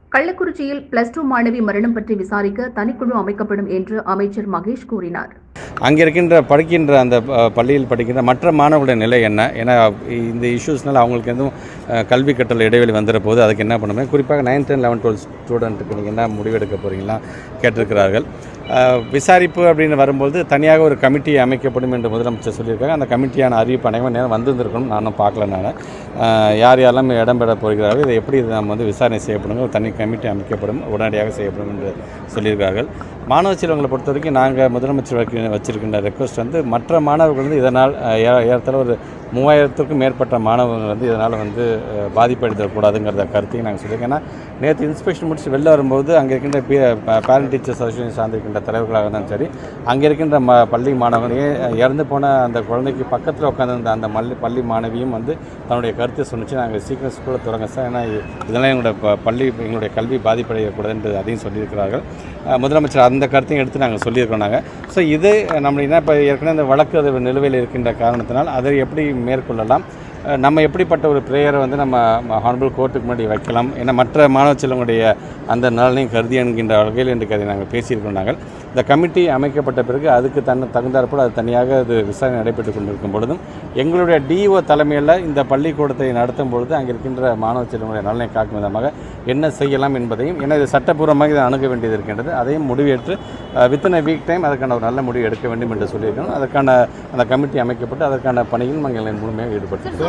கள்ளக்குறிச்சியில் plus two மாணவி மரணம் பற்றி விசாரிக்க தனிக்குழு அமைக்கப்படும் என்று அமைச்சர் மகேஷ் கூறினார் அங்கே இருக்கின்ற படிக்கின்ற அந்த அஹ், பள்ளியில் படிக்கின்ற மற்ற மாணவர்களுடைய நிலை என்ன ஏன்னா இந்த இஷ்யூஸ்னால அவங்களுக்கு எதுவும் அஹ், கல்வி கற்றல் இடைவெளி வந்துற போது அதுக்கு என்ன பண்ணுமே குறிப்பாக நைன்த் அண்ட் லெவன்த் டுவெல்த் ஸ்டூடெண்ட்டுக்கு நீங்கள் என்ன முடிவெடுக்க போகிறீங்களா கேட்டிருக்கிறார்கள் அஹ், விசாரிப்பு அப்படின்னு வரும்போது தனியாக ஒரு கமிட்டி அமைக்கப்படும் என்று முதலமைச்சர் சொல்லியிருக்காங்க அந்த கமிட்டியான அறிவிப்பு அனைவரும் நேரம் வந்திருந்திருக்கணும் நானும் பார்க்கல நான் அஹ், யார் யாரெல்லாம் இடம்பெற போகிறார்கள் இதை எப்படி இது நம்ம வந்து விசாரணை செய்யப்படும் ஒரு தனி கமிட்டி அமைக்கப்படும் உடனடியாக செய்யப்படும் என்று சொல்லியிருக்கார்கள் மாணவ செல்வங்களை பொறுத்த வரைக்கும் நாங்கள் முதலமைச்சர் வைக்க- வச்சிருக்கின்ற ரெக்வஸ்ட் வந்து மற்ற மாணவர்கள் வந்து இதனால் அஹ், ஏ- ஏறத்தாழ ஒரு மூவாயிரத்துக்கும் மேற்பட்ட மாணவர்கள் வந்து இதனால் வந்து அஹ், பாதிப்படைதக்கூடாதுங்கிறத கருத்தையும் நாங்கள் சொல்லியிருக்கோம் ஏன்னா நேற்று இன்ஸ்பெக்ஷன் முடிச்சு வெளில வரும்போது அங்கே இருக்கின்ற பி பேரண்ட் டீச்சர்ஸ் அசோசியேஷன் சார்ந்திருக்கின்ற தலைவர்களாக இருந்தாலும் சரி அங்கே இருக்கின்ற ம பள்ளி மாணவர்களே இறந்து போன அந்த குழந்தைக்கு பக்கத்தில் உட்காந்துருந்த அந்த மல்லி பள்ளி மாணவியும் வந்து தன்னுடைய கருத்தை சொன்னிச்சு நாங்கள் சீக்கிரம் ஸ்கூலில் தொடங்க சார் ஏன்னா இது- இதெல்லாம் எங்களோட ப- பள்ளி எங்களுடைய கல்வி பாதிப்படையக்கூடாது என்று அதையும் சொல்லியிருக்கிறார்கள் அஹ் முதலமைச்சர் அந்த கருத்தையும் எடுத்து நாங்கள் சொல்லியிருக்கோம் நாங்கள் ஸோ இது நம்ம என்ன இப்போ ஏற்கனவே இந்த வழக்கு அது நிலுவையில் இருக்கின்ற காரணத்தினால் அதை எப்படி மேற்கொள்ளலாம் அஹ் நம்ம எப்படிப்பட்ட ஒரு ப்ரேயரை வந்து நம்ம ஹானபிள் கோர்ட்டுக்கு முன்னாடி வைக்கலாம் ஏன்னா மற்ற மாணவ செல்வங்களுடைய அந்த நலனையும் கருதி என்கின்ற வகையில் இன்றைக்கு அதை நாங்கள் பேசியிருக்கோம் நாங்கள் இந்த கமிட்டி அமைக்கப்பட்ட பிறகு அதுக்கு தன் தகுந்தாற்போல் அது தனியாக அது விசாரணை நடைபெற்று கொண்டிருக்கும் பொழுதும் எங்களுடைய டிஓ தலைமையில் இந்த பள்ளிக்கூடத்தை நடத்தும் பொழுது அங்கே இருக்கின்ற மாணவ செல்வங்களுடைய நலனை காக்கும் விதமாக என்ன செய்யலாம் என்பதையும் ஏன்னா இது சட்டப்பூர்வமாக இதை அணுக வேண்டியது இருக்கின்றது அதையும் முடிவேற்று வித்தின் வீக் டைம் அதற்கான ஒரு நல்ல முடிவு எடுக்க வேண்டும் என்று சொல்லியிருக்கணும் அதற்கான அந்த கமிட்டி அமைக்கப்பட்டு அதற்கான பணியில் நாங்கள் முழுமையாக ஈடுபட்டு